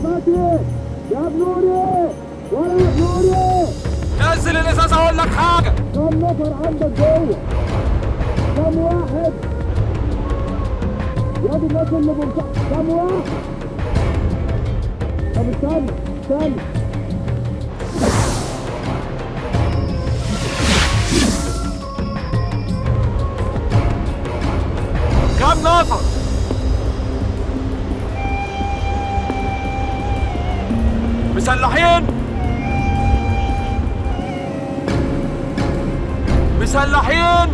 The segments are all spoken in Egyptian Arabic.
فتحي يا بنوري ولا بنوري نزل الازاز اقول لك حاجه كم نفر عندك جوه كم واحد يا دي الناس اللي بمسح كم واحد طب استنى استنى كم نفر مسلحين مسلحين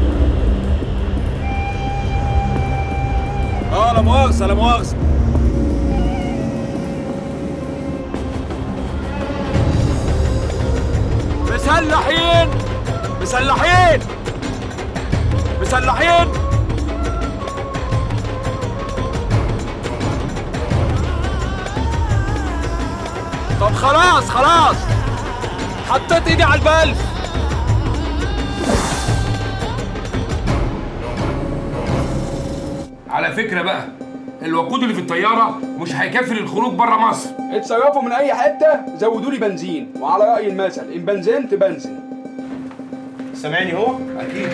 اه لا مؤاخذة لا مؤاخذة مسلحين مسلحين مسلحين طب خلاص خلاص حطيت ايدي على البلف على فكرة بقى الوقود اللي في الطيارة مش هيكفي للخروج بره مصر اتصرفوا من اي حته زودوا لي بنزين وعلى راي المثل ان بنزنت بنزن سامعني هو؟ أكيد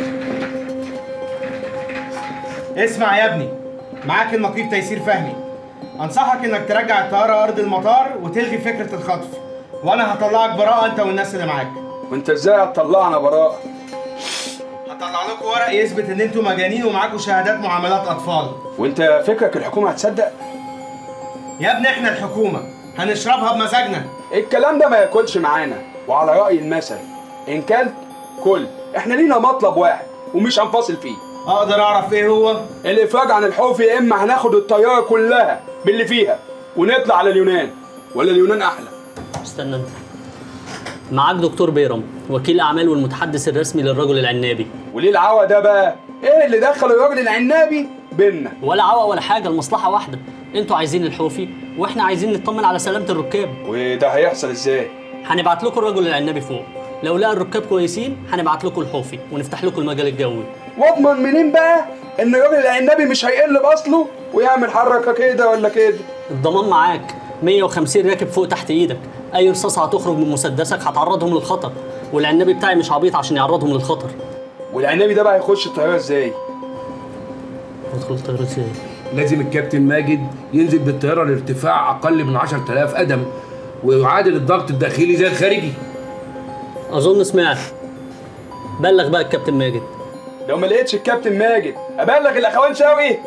اسمع يا ابني معاك النقيب تيسير فهمي انصحك انك ترجع الطياره ارض المطار وتلغي فكره الخطف وانا هطلعك براءه انت والناس اللي معاك وانت ازاي هتطلعنا براءه هطلع لكم ورق يثبت ان انتوا مجانين ومعاكم شهادات معاملات اطفال وانت فكرك الحكومه هتصدق يا ابني احنا الحكومه هنشربها بمزاجنا الكلام ده ما ياكلش معانا وعلى راي المثل ان كلت كل احنا لينا مطلب واحد ومش هنفصل فيه اقدر اعرف ايه هو الافراج عن الحوف يا اما هناخد الطياره كلها باللي فيها ونطلع على اليونان ولا اليونان احلى استنى انت معاك دكتور بيرم وكيل اعمال والمتحدث الرسمي للرجل العنابي وليه العوا ده بقى ايه اللي دخل الراجل العنابي بينا ولا عوق ولا حاجه المصلحه واحده انتوا عايزين الحوفي واحنا عايزين نطمن على سلامه الركاب وده هيحصل ازاي هنبعت لكم الرجل العنابي فوق لو لقى الركاب كويسين هنبعت لكم الحوفي ونفتح لكم المجال الجوي واضمن منين بقى ان الراجل العنابي مش هيقل باصله ويعمل حركه كده ولا كده الضمان معاك 150 راكب فوق تحت ايدك اي رصاصه هتخرج من مسدسك هتعرضهم للخطر والعنابي بتاعي مش عبيط عشان يعرضهم للخطر والعنابي ده بقى هيخش الطياره ازاي ادخل الطياره ازاي لازم الكابتن ماجد ينزل بالطيارة لارتفاع أقل من 10000 قدم ويعادل الضغط الداخلي زي الخارجي اظن سمعت بلغ بقى الكابتن ماجد لو ما لقيتش الكابتن ماجد ابلغ الاخوان شوقي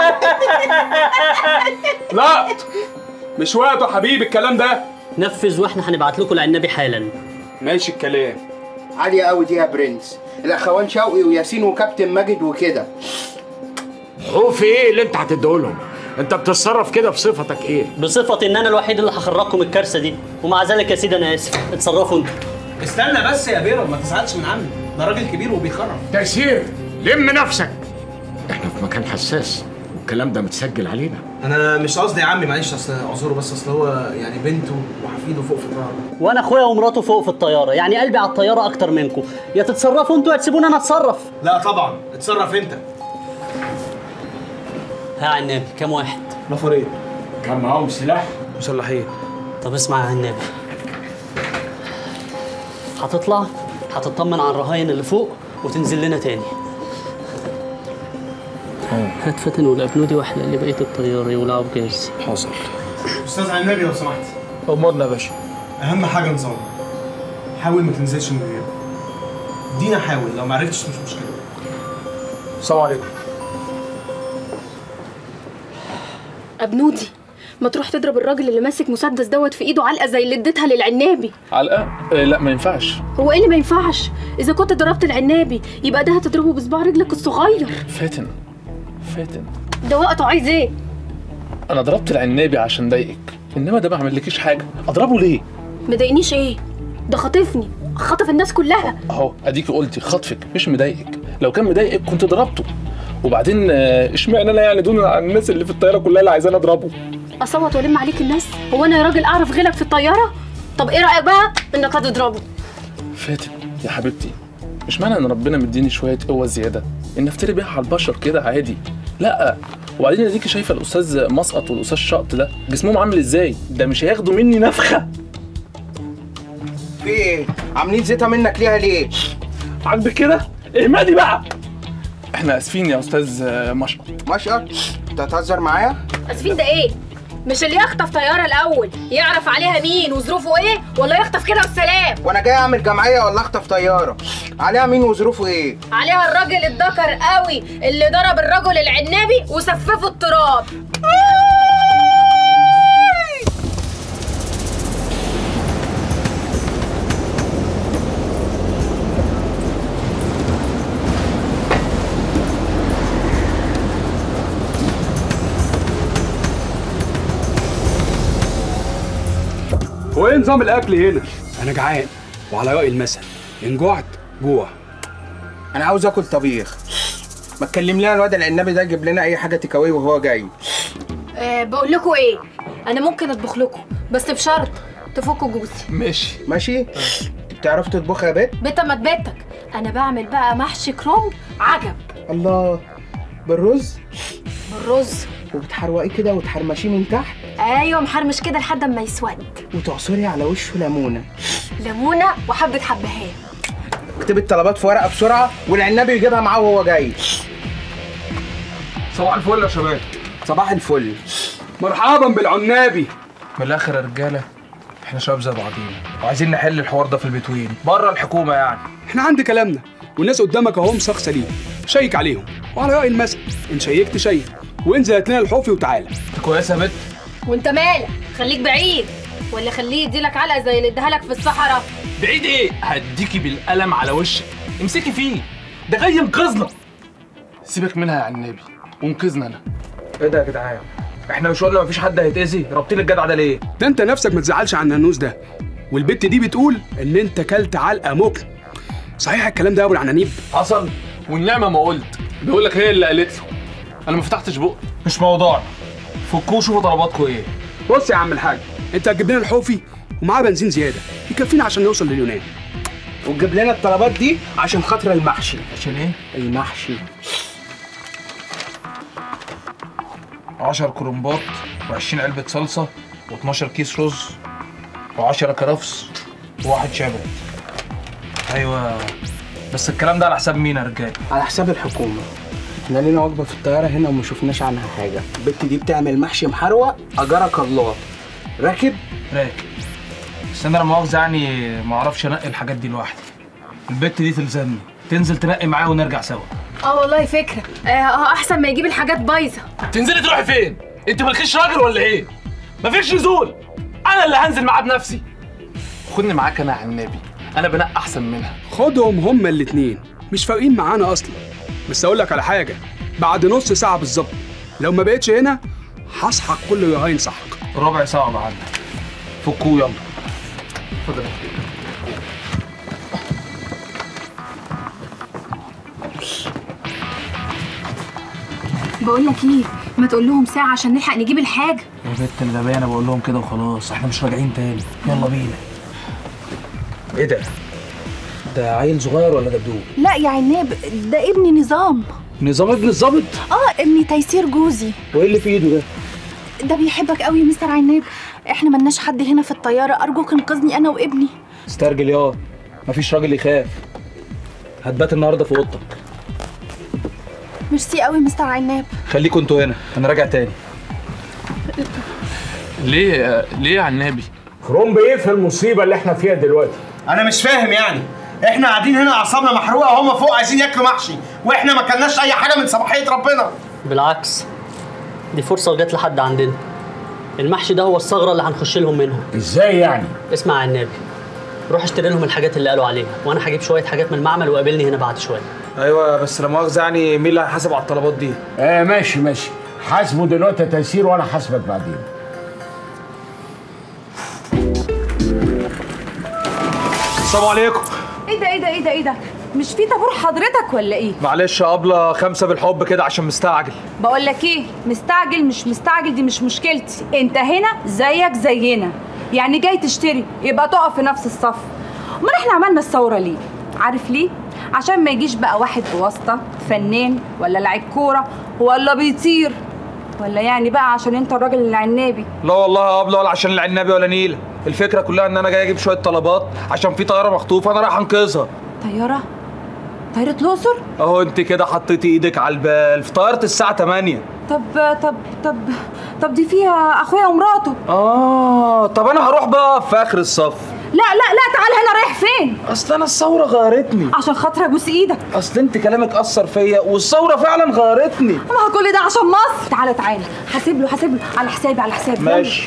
لا مش وقته يا حبيبي الكلام ده نفذ واحنا هنبعت لكم العنابي حالا ماشي الكلام عالية قوي دي يا برنس الاخوان شوقي وياسين وكابتن ماجد وكده خوف ايه اللي انت هتديهولهم انت بتتصرف كده بصفتك ايه بصفتي ان انا الوحيد اللي هخرجكم الكارثه دي ومع ذلك يا سيدي انا اسف اتصرفوا انتوا استنى بس يا بيرم ما تزعلش من عمي ده راجل كبير وبيخرف تيسير لم نفسك احنا في مكان حساس والكلام ده متسجل علينا انا مش قصدي يا عمي معلش اصل اعذره بس اصل هو يعني بنته وحفيده فوق في الطياره وانا اخويا ومراته فوق في الطياره يعني قلبي على الطياره اكتر منكم يا تتصرفوا انتوا يا تسيبوني انا اتصرف لا طبعا اتصرف انت ها عنابي كام واحد نفرين كان معاهم سلاح مسلحين طب اسمع يا عنابي هتطلع هتطمن على الرهاين اللي فوق وتنزل لنا تاني هات فتن والابنودي واحلى اللي بقيه الطياره يولعوا بجاز حاصل استاذ عنابي لو سمحت امرنا يا باشا اهم حاجه نظام حاول ما تنزلش من غيره دينا حاول لو ما عرفتش مش مشكله السلام عليكم ابنودي ما تروح تضرب الراجل اللي ماسك مسدس دوت في ايده علقه زي اللي اديتها للعنابي علقه آه لا ما ينفعش هو ايه اللي ما ينفعش اذا كنت ضربت العنابي يبقى ده هتضربه بصباع رجلك الصغير فاتن فاتن ده وقته عايز ايه انا ضربت العنابي عشان ضايقك انما ده ما عملكيش حاجه اضربه ليه مضايقنيش ايه ده خاطفني خاطف الناس كلها اهو اديكي قلتي خطفك مش مضايقك لو كان مضايقك كنت ضربته وبعدين آه، اشمعنى انا يعني دون عن الناس اللي في الطياره كلها اللي عايزاني اضربه اصوت والم عليك الناس هو انا يا راجل اعرف غيرك في الطياره طب ايه رايك بقى انك هتضربه فاتن يا حبيبتي مش معنى ان ربنا مديني شويه قوه زياده ان افتري بيها على البشر كده عادي لا وبعدين اديكي شايفه الاستاذ مسقط والاستاذ شقط ده جسمهم عامل ازاي ده مش هياخدوا مني نفخه في ايه عاملين زيطه منك ليها ليه عاجبك كده اهمدي بقى احنا اسفين يا استاذ مشقط مشقط انت هتهزر معايا اسفين ده ايه مش اللي يخطف طياره الاول يعرف عليها مين وظروفه ايه ولا يخطف كده والسلام وانا جاي اعمل جمعيه ولا اخطف طياره عليها مين وظروفه ايه عليها الراجل الذكر قوي اللي ضرب الرجل العنابي وسففه التراب هو ايه نظام الاكل هنا انا جعان وعلى راي المثل ان جوعت جوع انا عاوز اكل طبيخ ما تكلم لنا الواد العنابي ده يجيب لنا اي حاجه تكاوي وهو جاي أه بقول لكم ايه انا ممكن اطبخ لكم بس بشرط تفكوا جوزي ماشي ماشي بتعرف تطبخ يا بيت بيتا ما تبيتك انا بعمل بقى محشي كرومب عجب الله بالرز بالرز وبتحروقيه كده وتحرمشيه من تحت ايوه محرمش كده لحد ما يسود وتعصري على وشه ليمونه ليمونه وحبه حبهان اكتبي الطلبات في ورقه بسرعه والعنابي يجيبها معاه وهو جاي صباح الفل يا شباب صباح الفل مرحبا بالعنابي من الاخر يا رجاله احنا شباب زي بعضينا وعايزين نحل الحوار ده في البتوين بره الحكومه يعني احنا عند كلامنا والناس قدامك اهو مسخ سليم شيك عليهم وعلى راي المثل ان شيكت شيك وانزل هات لنا الحوفي وتعالى انت كويسه يا بت وانت مالك خليك بعيد ولا خليه يديلك علقه زي اللي اداها لك في الصحراء بعيد ايه هديكي بالقلم على وشك امسكي فيه ده جاي ينقذنا سيبك منها يا عنابي وانقذنا انا ايه ده يا جدعان احنا مش قلنا مفيش حد هيتاذي رابطين الجدع ده ليه ده انت نفسك ما تزعلش عن النانوس ده والبت دي بتقول ان انت كلت علقه مكن صحيح الكلام ده يا ابو العنانيب حصل والنعمه ما قلت بيقول لك هي اللي قالت له انا ما فتحتش بقي مش موضوعنا فكوه شوفوا طلباتكم ايه بص يا عم الحاج انت هتجيب لنا الحوفي ومعاه بنزين زياده يكفينا عشان نوصل لليونان وتجيب لنا الطلبات دي عشان خاطر المحشي عشان ايه المحشي 10 كرنبات و20 علبه صلصه و12 كيس رز و10 كرفس وواحد شبت ايوه بس الكلام ده على حساب مين يا رجاله على حساب الحكومه احنا لينا وجبه في الطياره هنا وما شفناش عنها حاجه البت دي بتعمل محشي محروق اجرك الله راكب راكب بس انا لا مؤاخذه يعني ما اعرفش انقي الحاجات دي لوحدي البت دي تلزمني تنزل تنقي معايا ونرجع سوا اه والله فكره اه احسن ما يجيب الحاجات بايظه تنزلي تروحي فين انت مالكيش راجل ولا ايه مفيش نزول انا اللي هنزل معاه بنفسي خدني معاك انا يا عنابي انا بنقي احسن منها خدهم هما الاتنين مش فارقين معانا اصلا بس اقول لك على حاجه بعد نص ساعه بالظبط لو ما بقتش هنا هصحك كل رهاين صحك ربع ساعه بعد فكوه يلا اتفضل بقول لك ايه ما تقول لهم ساعه عشان نلحق نجيب الحاجه يا بت الغبية انا بقول لهم كده وخلاص احنا مش راجعين تاني يلا بينا ايه ده؟ ده عيل صغير ولا دبدوب؟ لا يا عناب ده ابني نظام نظام ابن الظابط؟ اه ابني تيسير جوزي وايه اللي في ايده ده؟ ده بيحبك قوي يا مستر عناب احنا ملناش حد هنا في الطياره ارجوك انقذني انا وابني استرجل يا مفيش راجل يخاف هتبات النهارده في اوضتك ميرسي قوي مستر عناب خليكوا انتوا هنا انا راجع تاني ليه ليه يا عنابي كرومب ايه في المصيبه اللي احنا فيها دلوقتي انا مش فاهم يعني احنا قاعدين هنا اعصابنا محروقه وهم فوق عايزين ياكلوا محشي واحنا ما كلناش اي حاجه من صباحيه ربنا بالعكس دي فرصة وجت لحد عندنا المحشي ده هو الثغرة اللي هنخش لهم منها ازاي يعني؟ اسمع يا النبي روح اشتري لهم الحاجات اللي قالوا عليها وانا هجيب شوية حاجات من المعمل وقابلني هنا بعد شوية ايوه بس لا مؤاخذه يعني مين اللي هيحاسب على الطلبات دي؟ اه ماشي ماشي حاسبه دلوقتي يا تيسير وانا حاسبك بعدين السلام عليكم ايه ده ايه ده ايه ده ايه ده مش في طابور حضرتك ولا ايه معلش يا ابله خمسه بالحب كده عشان مستعجل بقول لك ايه مستعجل مش مستعجل دي مش مشكلتي انت هنا زيك زينا يعني جاي تشتري يبقى تقف في نفس الصف امال احنا عملنا الثوره ليه عارف ليه عشان ما يجيش بقى واحد بواسطه فنان ولا لعيب كوره ولا بيطير ولا يعني بقى عشان انت الراجل العنابي لا والله يا ابله ولا عشان العنابي ولا نيله الفكره كلها ان انا جاي اجيب شويه طلبات عشان في طياره مخطوفه انا رايح انقذها طياره طياره الاقصر اهو انت كده حطيتي ايدك على البال في طياره الساعه 8 طب طب طب طب دي فيها اخويا ومراته اه طب انا هروح بقى في اخر الصف لا لا لا تعال هنا رايح فين اصل انا الثوره غيرتني عشان خاطر ابوس ايدك اصل انت كلامك اثر فيا والثوره فعلا غيرتني ما كل ده عشان مصر تعالى تعالى حاسب له حاسب له على حسابي على حسابي يلا. ماشي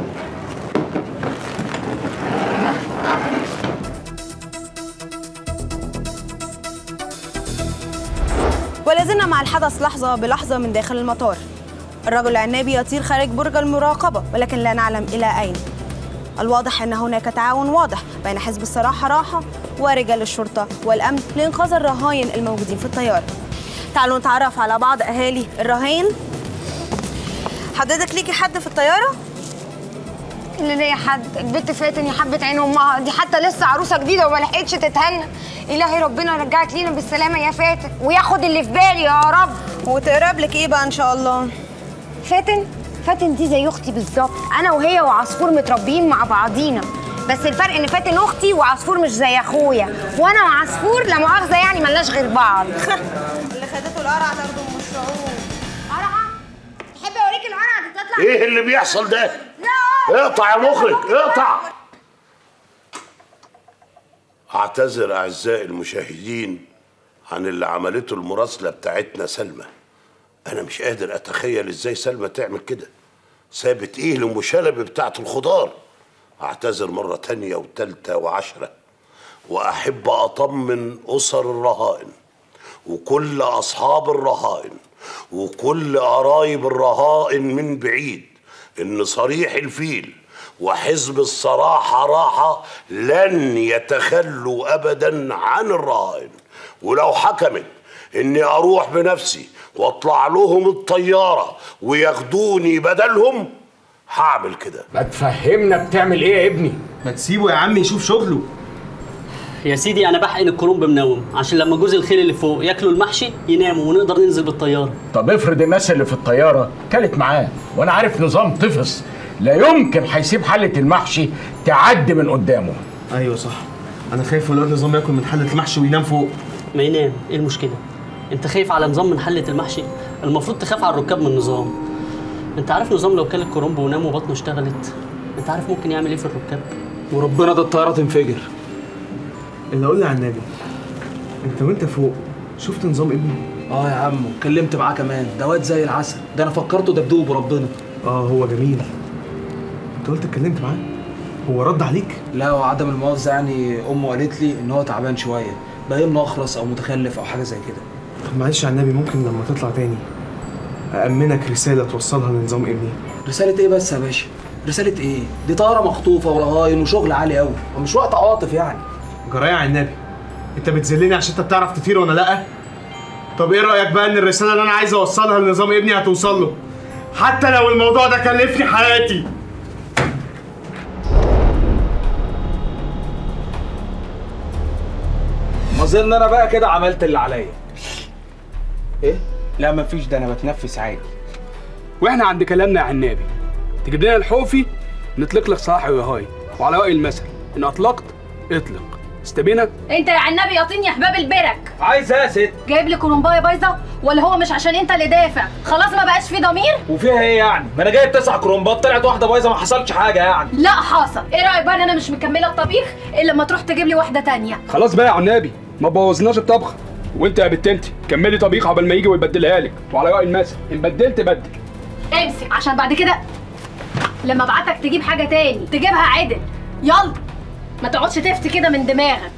ولا زلنا مع الحدث لحظة بلحظة من داخل المطار الرجل العنابي يطير خارج برج المراقبة ولكن لا نعلم إلى أين الواضح أن هناك تعاون واضح بين حزب الصراحة راحة ورجال الشرطة والأمن لإنقاذ الرهاين الموجودين في الطيارة تعالوا نتعرف على بعض أهالي الرهاين حضرتك ليكي حد في الطيارة؟ اللي ليا حد البت فاتن يا حبة عين امها دي حتى لسه عروسه جديده وما لحقتش تتهنى الهي ربنا يرجعك لينا بالسلامه يا فاتن وياخد اللي في بالي يا رب وتقرب لك ايه بقى ان شاء الله فاتن فاتن دي زي اختي بالظبط انا وهي وعصفور متربيين مع بعضينا بس الفرق ان فاتن اختي وعصفور مش زي اخويا وانا وعصفور لا مؤاخذه يعني ملناش غير بعض اللي خدته القرعة تاخده من الشعور قرعه تحب اوريك القرعه دي تطلع ايه اللي بيحصل ده؟ اقطع يا مخرج اقطع اعتذر اعزائي المشاهدين عن اللي عملته المراسله بتاعتنا سلمى انا مش قادر اتخيل ازاي سلمى تعمل كده سابت ايه لام شلبي بتاعت الخضار اعتذر مره تانية وتالتة وعشرة واحب اطمن اسر الرهائن وكل اصحاب الرهائن وكل قرايب الرهائن من بعيد ان صريح الفيل وحزب الصراحة راحة لن يتخلوا أبدا عن الرهائن ولو حكمت إني أروح بنفسي وأطلع لهم الطيارة وياخدوني بدلهم هعمل كده ما تفهمنا بتعمل ايه يا ابني ما تسيبه يا عم يشوف شغله يا سيدي انا بحقن الكرومب منوم عشان لما جوز الخيل اللي فوق ياكلوا المحشي يناموا ونقدر ننزل بالطياره طب افرض الناس اللي في الطياره كلت معاه وانا عارف نظام طفس لا يمكن هيسيب حله المحشي تعدي من قدامه ايوه صح انا خايف الواد نظام ياكل من حله المحشي وينام فوق ما ينام ايه المشكله انت خايف على نظام من حله المحشي المفروض تخاف على الركاب من النظام انت عارف نظام لو كل الكرومب ونام وبطنه اشتغلت انت عارف ممكن يعمل ايه في الركاب وربنا ده الطياره تنفجر اللي اقول لي على النبي انت وانت فوق شفت نظام ابني اه يا عم اتكلمت معاه كمان ده واد زي العسل ده انا فكرته دبدوب وربنا اه هو جميل انت قلت اتكلمت معاه هو رد عليك لا وعدم المؤاخذه يعني امه قالت لي ان هو تعبان شويه باين انه اخرس او متخلف او حاجه زي كده طب معلش على النبي ممكن لما تطلع تاني أأمنك رسالة توصلها لنظام ابني رساله ايه بس يا باشا رساله ايه دي طياره مخطوفه ورهاين وشغل عالي قوي ومش وقت عواطف يعني جرايه على النبي انت بتذلني عشان انت بتعرف تطير وانا لا طب ايه رايك بقى ان الرساله اللي انا عايز اوصلها لنظام ابني هتوصل له حتى لو الموضوع ده كلفني حياتي ما اظن انا بقى كده عملت اللي عليا ايه لا مفيش ده انا بتنفس عادي واحنا عند كلامنا يا عنابي تجيب لنا الحوفي نطلق لك صلاح وهاي وعلى رأي المثل ان اطلقت اطلق استبينا انت يا عنبي ياطيني يا حباب البرك عايز ايه يا ست جايب لي كولومبايه بايظه ولا هو مش عشان انت اللي دافع خلاص ما بقاش في ضمير وفيها ايه يعني ما انا جايب تسع كرومبات طلعت واحده بايظه ما حصلش حاجه يعني لا حاصل ايه رايك بقى ان انا مش مكمله الطبيخ الا لما تروح تجيب لي واحده تانية خلاص بقى يا عنابي ما بوظناش الطبخه وانت يا بنت انت كملي طبيخ قبل ما يجي ويبدلها لك وعلى رأي المثل ان بدلت بدل امسك عشان بعد كده لما ابعتك تجيب حاجه تاني تجيبها عدل يلا ما تقعدش تفتي كده من دماغك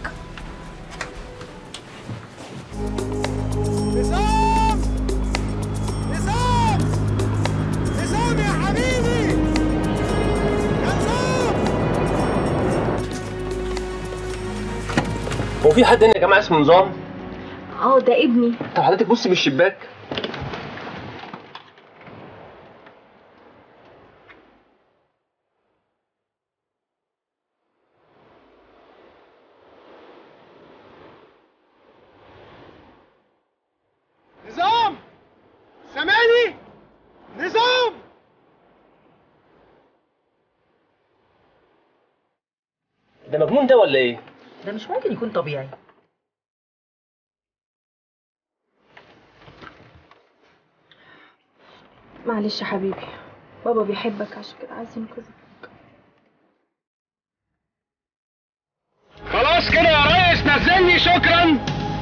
نظام نظام نظام يا حبيبي يا نظام هو في حد هنا يا جماعه اسمه نظام؟ اه ده ابني طب حضرتك بص من الشباك نظام سامعني نظام ده مجنون ده ولا ايه؟ ده مش ممكن يكون طبيعي معلش يا حبيبي بابا بيحبك عشان كده عايز ينقذك خلاص كده يا ريس نزلني شكرا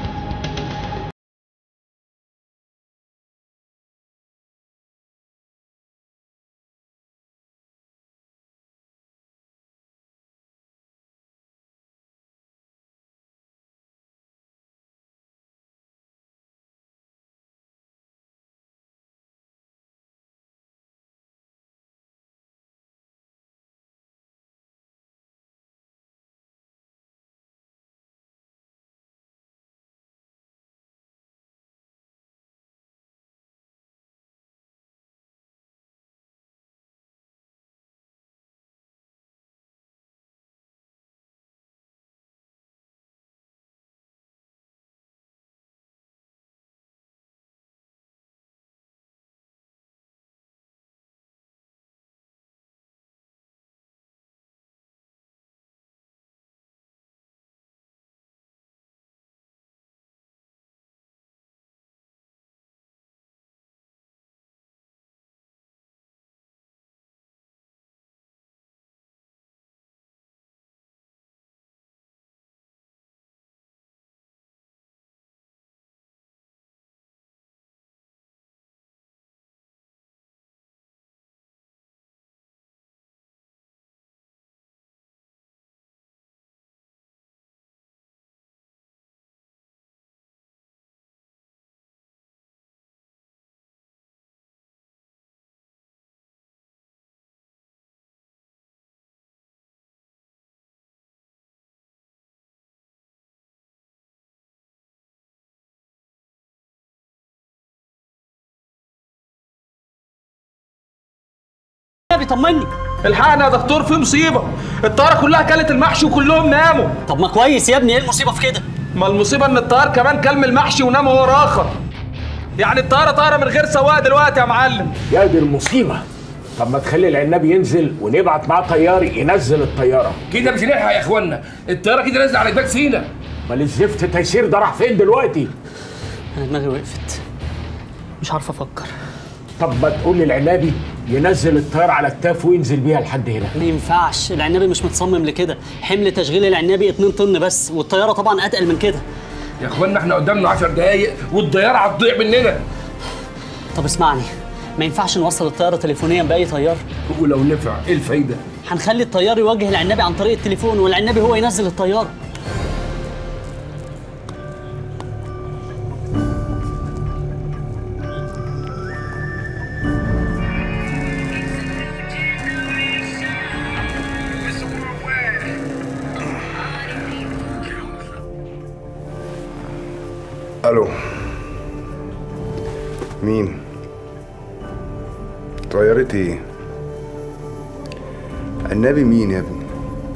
بيطمني الحقنا يا دكتور في مصيبه الطياره كلها كلت المحشي وكلهم ناموا طب ما كويس يا ابني ايه المصيبه في كده ما المصيبه ان الطيار كمان كلم المحشي ونام هو راخر يعني الطياره طايره من غير سواق دلوقتي يا معلم يا دي المصيبه طب ما تخلي العنابي ينزل ونبعت معاه طيار ينزل الطياره كده مش هنلحق يا اخوانا الطياره كده نازله على جبال سينا امال الزفت تيسير ده راح فين دلوقتي انا دماغي وقفت مش عارف افكر طب ما تقول للعنابي ينزل الطياره على كتافه وينزل بيها لحد هنا ما ينفعش العنابي مش متصمم لكده حمل تشغيل العنابي 2 طن بس والطياره طبعا اتقل من كده يا اخوانا احنا قدامنا 10 دقايق والطياره هتضيع مننا طب اسمعني ما ينفعش نوصل الطياره تليفونيا باي طيار ولو نفع ايه الفايده هنخلي الطيار يوجه العنابي عن طريق التليفون والعنابي هو ينزل الطياره الو مين طيارتي ايه النبي مين يا ابني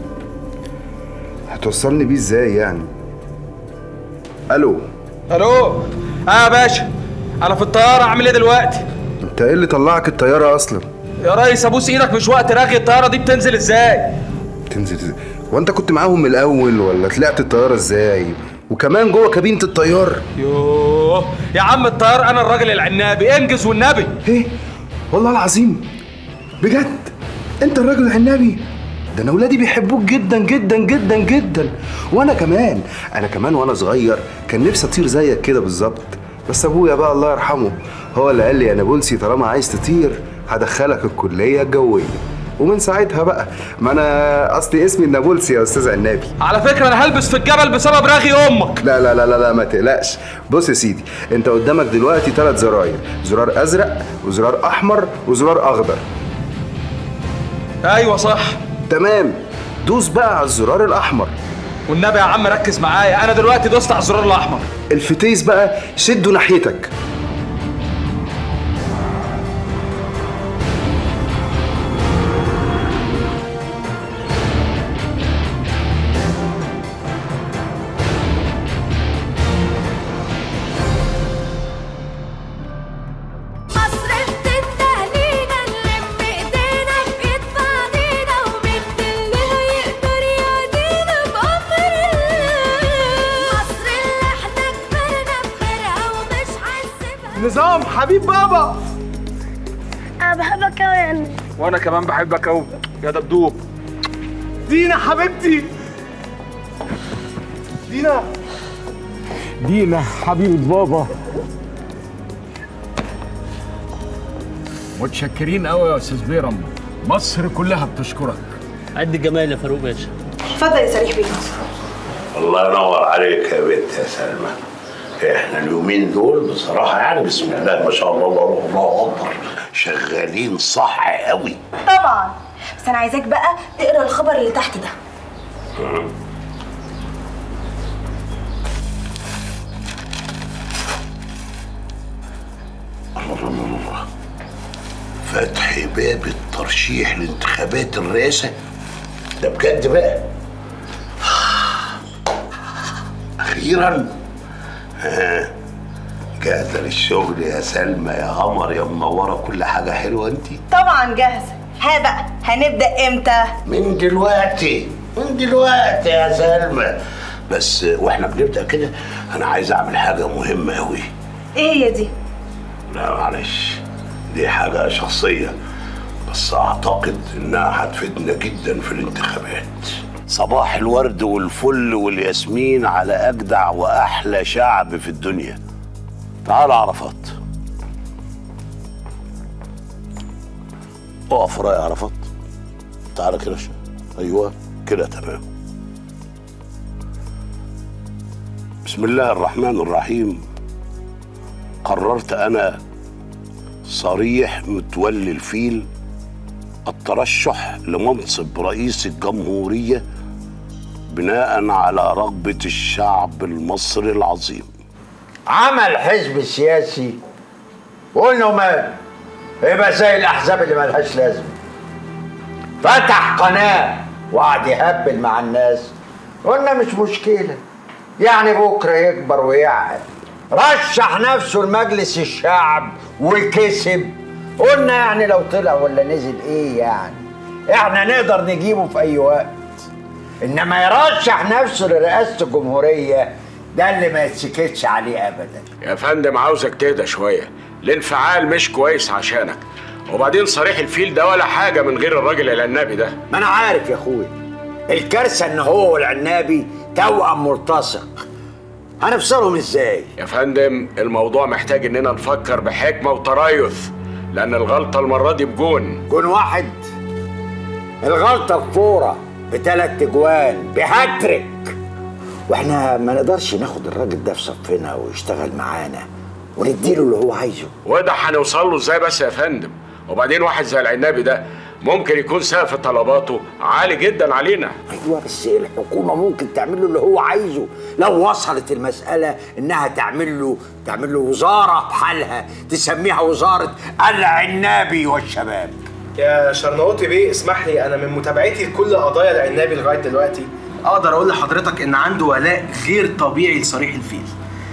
هتوصلني بيه ازاي يعني الو الو اه يا باشا انا في الطياره اعمل ايه دلوقتي انت ايه اللي طلعك الطياره اصلا يا ريس ابوس ايدك مش وقت رغي الطياره دي بتنزل ازاي تنزل ازاي وانت كنت معاهم من الاول ولا طلعت الطياره ازاي وكمان جوه كابينه الطيار يوه يا عم الطيار انا الراجل العنابي انجز والنبي ايه والله العظيم بجد انت الراجل العنابي ده انا ولادي بيحبوك جدا جدا جدا جدا وانا كمان انا كمان وانا صغير كان نفسي اطير زيك كده بالظبط بس ابويا بقى الله يرحمه هو اللي قال لي يا نابلسي طالما عايز تطير هدخلك الكليه الجويه ومن ساعتها بقى ما انا اصلي اسمي النابلسي يا استاذ عنابي على فكره انا هلبس في الجبل بسبب رغي امك لا لا لا لا, لا ما تقلقش بص يا سيدي انت قدامك دلوقتي ثلاث زراير زرار ازرق وزرار احمر وزرار اخضر ايوه صح تمام دوس بقى على الزرار الاحمر والنبي يا عم ركز معايا انا دلوقتي دوست على الزرار الاحمر الفتيس بقى شده ناحيتك مصر بتستهلينا نلم ايدينا في ايد بعضينا ومين اللي هيقدر يعدينا حبيب بابا انا بحبك قوي يا النبي وانا كمان بحبك قوي يا دبدوب دينا حبيبتي دينا دينا حبيبة بابا متشكرين قوي يا استاذ بيرم مصر كلها بتشكرك قد الجمال يا فاروق باشا اتفضل يا سريح بيه الله ينور عليك يا بنت يا سلمى احنا اليومين دول بصراحه يعني بسم الله ما شاء الله الله الله اكبر شغالين صح قوي طبعا بس انا عايزاك بقى تقرا الخبر اللي تحت ده الله الله الله فتح باب الترشيح لانتخابات الرئاسه ده بجد بقى اخيرا ها جاهزه للشغل يا سلمى يا قمر يا منوره كل حاجه حلوه انت طبعا جاهزه ها بقى هنبدا امتى من دلوقتي من دلوقتي يا سلمى بس واحنا بنبدا كده انا عايز اعمل حاجه مهمه قوي ايه هي دي لا معلش دي حاجه شخصيه بس اعتقد انها هتفيدنا جدا في الانتخابات صباح الورد والفل والياسمين على اجدع واحلى شعب في الدنيا تعال عرفات اقف راي عرفات تعالى كده شوية. ايوه كده تمام بسم الله الرحمن الرحيم قررت انا صريح متولي الفيل الترشح لمنصب رئيس الجمهوريه بناء على رغبه الشعب المصري العظيم عمل حزب سياسي وقلنا مال يبقى زي الاحزاب اللي ملهاش لازمه فتح قناه وقعد يهبل مع الناس قلنا مش مشكله يعني بكره يكبر ويعقل رشح نفسه لمجلس الشعب وكسب قلنا يعني لو طلع ولا نزل ايه يعني احنا نقدر نجيبه في اي وقت انما يرشح نفسه لرئاسه الجمهوريه ده اللي ما يتسكتش عليه ابدا يا فندم عاوزك تهدى شوية الانفعال مش كويس عشانك وبعدين صريح الفيل ده ولا حاجة من غير الراجل العنابي ده ما انا عارف يا اخويا الكارثه ان هو والعنابي توأم ملتصق هنفصلهم ازاي يا فندم الموضوع محتاج اننا نفكر بحكمة وتريث لأن الغلطة المرة دي بجون جون واحد الغلطه بفوره بثلاث اجوان بهاتريك واحنا ما نقدرش ناخد الراجل ده في صفنا ويشتغل معانا ونديله اللي هو عايزه وده هنوصل له ازاي بس يا فندم وبعدين واحد زي العنابي ده ممكن يكون سقف طلباته عالي جدا علينا ايوه بس الحكومه ممكن تعمل له اللي هو عايزه لو وصلت المساله انها تعمل له تعمل له وزاره بحالها تسميها وزاره العنابي والشباب يا شرنوطي بيه اسمح لي انا من متابعتي لكل قضايا العنابي لغايه دلوقتي اقدر اقول لحضرتك ان عنده ولاء غير طبيعي لصريح الفيل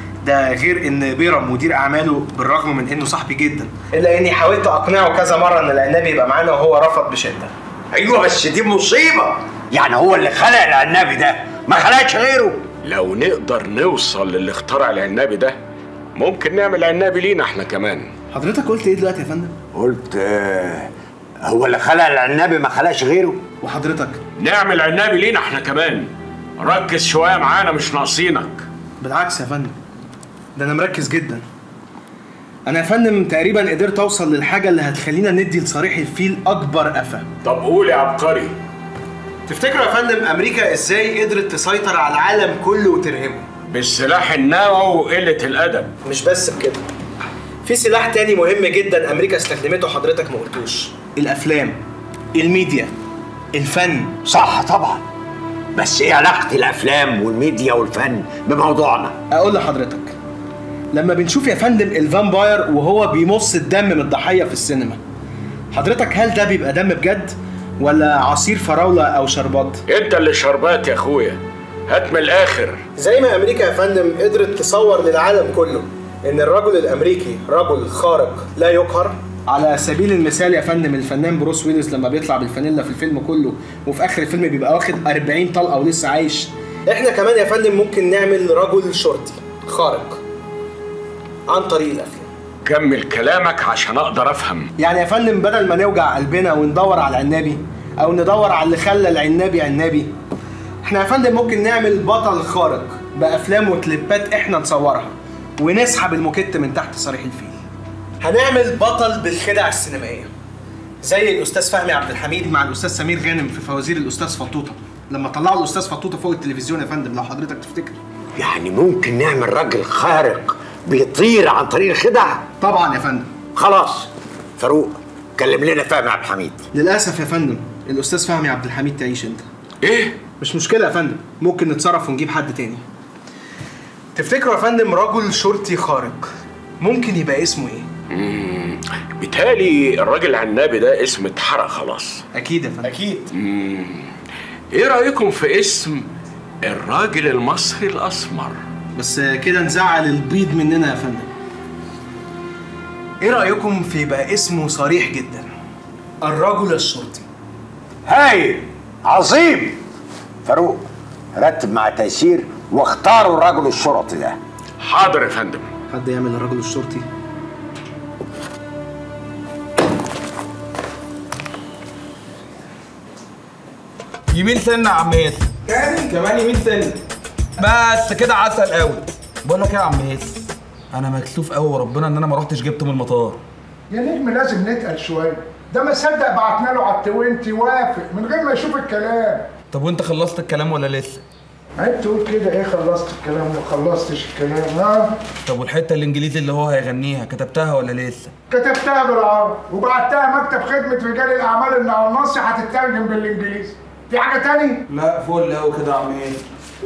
ده غير ان بيرم مدير اعماله بالرغم من انه صاحبي جدا الا اني حاولت اقنعه كذا مره ان العنابي يبقى معانا وهو رفض بشده ايوه بس دي مصيبه يعني هو اللي خلق العنابي ده ما خلقش غيره لو نقدر نوصل للي اخترع العنابي ده ممكن نعمل عنابي لينا احنا كمان حضرتك قلت ايه دلوقتي يا فندم قلت آه هو اللي خلق العنابي ما خلقش غيره وحضرتك نعمل عنابي لينا احنا كمان ركز شوية معانا مش ناقصينك بالعكس يا فندم ده انا مركز جدا انا يا فندم تقريبا قدرت اوصل للحاجه اللي هتخلينا ندي لصريح الفيل اكبر قفا طب قول يا عبقري تفتكروا يا فندم امريكا ازاي قدرت تسيطر على العالم كله وترهبه بالسلاح النووي وقلة الأدب مش بس بكده في سلاح تاني مهم جدا امريكا استخدمته حضرتك ما قلتوش الافلام الميديا الفن صح طبعا بس ايه علاقه الافلام والميديا والفن بموضوعنا اقول لحضرتك لما بنشوف يا فندم الفامباير وهو بيمص الدم من الضحيه في السينما حضرتك هل ده بيبقى دم بجد ولا عصير فراوله او شربات انت اللي شربات يا اخويا هات من الاخر زي ما امريكا يا فندم قدرت تصور للعالم كله ان الرجل الامريكي رجل خارق لا يقهر على سبيل المثال يا فندم الفنان بروس ويلز لما بيطلع بالفانيلا في الفيلم كله وفي اخر الفيلم بيبقى واخد 40 طلقه ولسه عايش احنا كمان يا فندم ممكن نعمل رجل شرطي خارق عن طريق الافلام كمل كلامك عشان اقدر افهم يعني يا فندم بدل ما نوجع قلبنا وندور على العنابي او ندور على اللي خلى العنابي عنابي احنا يا فندم ممكن نعمل بطل خارق بافلام وكليبات احنا نصورها ونسحب الموكيت من تحت صريح الفيل هنعمل بطل بالخدع السينمائيه زي الاستاذ فهمي عبد الحميد مع الاستاذ سمير غانم في فوازير الاستاذ فطوطه لما طلعوا الاستاذ فطوطه فوق التلفزيون يا فندم لو حضرتك تفتكر يعني ممكن نعمل راجل خارق بيطير عن طريق الخدع طبعا يا فندم خلاص فاروق كلم لنا فهمي عبد الحميد للاسف يا فندم الاستاذ فهمي عبد الحميد تعيش انت ايه مش مشكله يا فندم ممكن نتصرف ونجيب حد تاني تفتكروا يا فندم رجل شرطي خارق ممكن يبقى اسمه ايه مم، بيتهيألي الراجل العنابي ده اسم اتحرق خلاص اكيد يا فندم اكيد مم. ايه رايكم في اسم الراجل المصري الاسمر بس كده نزعل البيض مننا يا فندم ايه رايكم في يبقى اسمه صريح جدا الرجل الشرطي هايل عظيم فاروق رتب مع تيسير واختاروا الرجل الشرطي ده حاضر يا فندم حد يعمل الرجل الشرطي يمين سنة يا عم ياسر تاني كمان يمين سنة بس كده عسل قوي بقول لك ايه يا عم ياسر انا مكسوف قوي وربنا ان انا ما رحتش جبته من المطار يا نجم لازم نتقل شويه ده ما صدق بعتنا له على التوينتي وافق من غير ما يشوف الكلام طب وانت خلصت الكلام ولا لسه عيب تقول كده ايه خلصت الكلام وما خلصتش الكلام ها طب والحته الانجليزي اللي هو هيغنيها كتبتها ولا لسه كتبتها بالعربي وبعتها مكتب خدمه رجال الاعمال اللي على النص هتترجم بالانجليزي في حاجه تاني لا فل قوي كده يا عم ياسر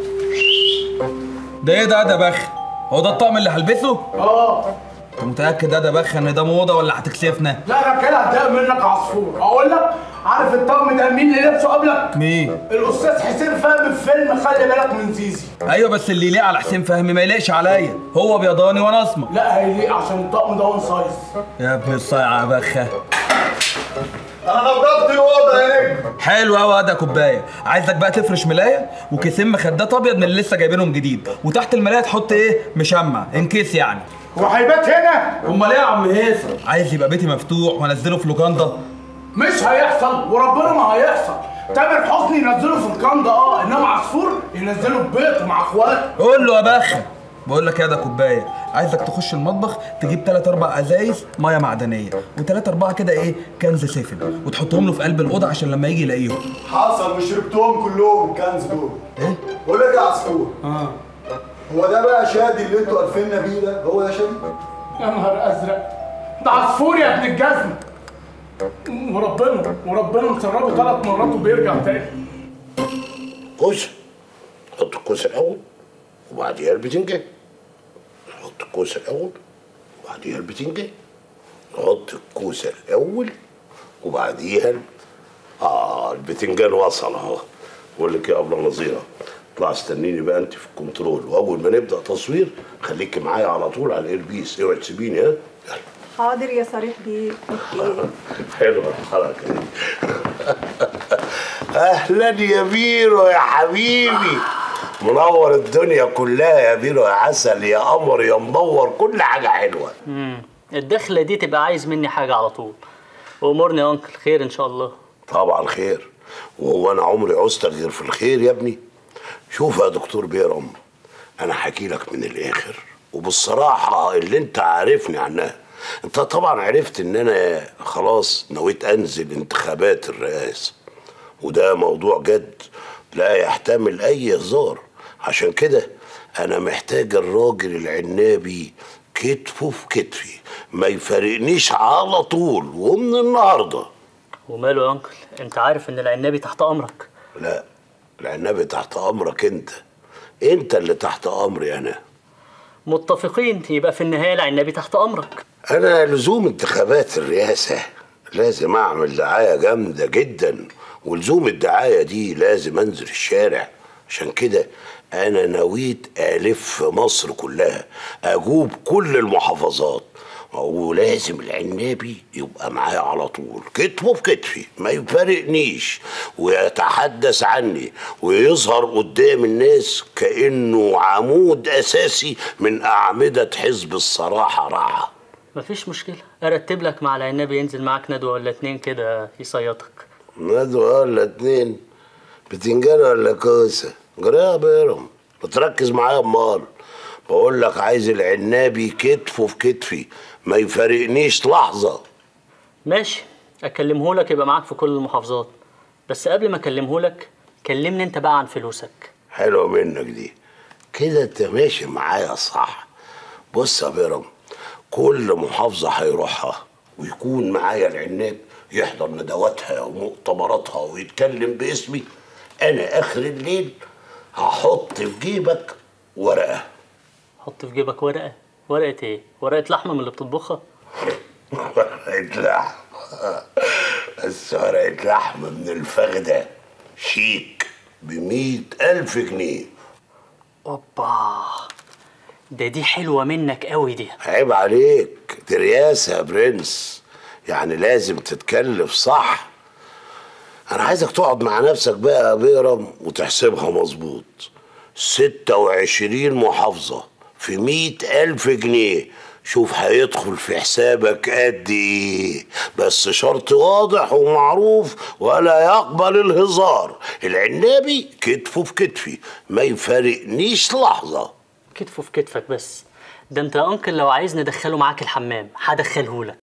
ده ايه ده ده بخ هو ده الطقم اللي هلبسه اه انت متاكد ده ده بخ ان ده موضه ولا هتكسفنا لا انا كده هتضايق منك عصفور اقول لك عارف الطقم ده مين اللي لابسه قبلك مين الاستاذ حسين فهمي في فيلم خلي بالك من زيزي ايوه بس اللي يليق على حسين فهمي ما يليقش عليا هو بيضاني وانا اسمر لا هيليق عشان الطقم ده وان سايز يا ابن الصيعه يا بخه انا نظفت الاوضه يا نجم حلو قوي ده كوبايه عايزك بقى تفرش ملايه وكيسين مخدات ابيض من اللي لسه جايبينهم جديد وتحت الملايه تحط ايه مشمع انكيس يعني وهيبات هنا امال ايه يا عم هيثم عايز يبقى بيتي مفتوح وانزله في لوكاندا مش هيحصل وربنا ما هيحصل تامر حسني ينزله في الكندا اه انما عصفور ينزله في بيته مع اخواته قول له يا بخه بقول لك ايه ده كوبايه عايزك تخش المطبخ تجيب تلات اربع ازايز ميه معدنيه وتلات اربعه كده ايه كنز سفن وتحطهم له في قلب الاوضه عشان لما يجي يلاقيهم حصل وشربتهم كلهم الكنز دول ايه بقول لك يا عصفور اه هو ده بقى شادي اللي انتوا قرفنا بيه ده هو ده شادي يا نهار ازرق ده عصفور يا ابن الجزم وربنا وربنا مسربه ثلاث مرات وبيرجع تاني كوسه حط الكوسه الاول وبعديها البتنجان نحط الكوسه الاول وبعديها البتنجان نحط الكوسه الاول وبعديها ال- اه البتنجان وصل اهو بقول لك يا ابله نظيره اطلع استنيني بقى انت في الكنترول واول ما نبدا تصوير خليكي معايا على طول على الايربيس اوعي تسيبيني ها حاضر يا صريح بيه حلوه الحركه دي اهلا يا بيرو يا حبيبي منور الدنيا كلها يا بيرو يا عسل يا قمر يا منور كل حاجه حلوه امم الدخله دي تبقى عايز مني حاجه على طول وامرني يا انكل خير ان شاء الله طبعا خير وهو انا عمري عوزتك غير في الخير يا ابني شوف يا دكتور بيرم انا حكي لك من الاخر وبالصراحه اللي انت عارفني عنها انت طبعا عرفت ان انا خلاص نويت انزل انتخابات الرئاسه وده موضوع جد لا يحتمل اي هزار عشان كده انا محتاج الراجل العنابي كتفه في كتفي ما يفارقنيش على طول ومن النهارده وماله يا انكل انت عارف ان العنابي تحت امرك لا العنابي تحت امرك انت انت اللي تحت امري انا متفقين يبقى في النهايه العنابي تحت امرك انا لزوم انتخابات الرئاسه لازم اعمل دعايه جامده جدا ولزوم الدعايه دي لازم انزل الشارع عشان كده انا نويت الف مصر كلها اجوب كل المحافظات ولازم العنابي يبقى معايا على طول كتفه في كتفي ما يفارقنيش ويتحدث عني ويظهر قدام الناس كانه عمود اساسي من اعمده حزب الصراحه رعى مفيش مشكله ارتب لك مع العنابي ينزل معاك ندوه ولا اتنين كده يصيطك ندوة ولا اتنين بتنجان ولا كوسة جريها بيرم بتركز معايا امال بقول لك عايز العنابي كتفه في كتفي ما يفارقنيش لحظة ماشي اكلمه لك يبقى معاك في كل المحافظات بس قبل ما اكلمه لك كلمني انت بقى عن فلوسك حلوة منك دي كده انت ماشي معايا صح بص يا بيرم كل محافظة هيروحها ويكون معايا العناب يحضر ندواتها ومؤتمراتها ويتكلم باسمي انا اخر الليل هحط في جيبك ورقة حط في جيبك ورقه ورقه ايه ورقه لحمه من اللي بتطبخها ورقة لحمة بس ورقة لحمة من الفخدة شيك بمية ألف جنيه اوبا ده دي حلوه منك قوي دي عيب عليك دي رياسة يا برنس يعني لازم تتكلف صح أنا عايزك تقعد مع نفسك بقى يا بيرم وتحسبها مظبوط ستة وعشرين محافظة في مية ألف جنيه شوف هيدخل في حسابك قد ايه بس شرط واضح ومعروف ولا يقبل الهزار العنابي كتفه في كتفي ما يفارقنيش لحظة كتفه في كتفك بس ده انت يا انكل لو عايز ندخله معاك الحمام هدخله لك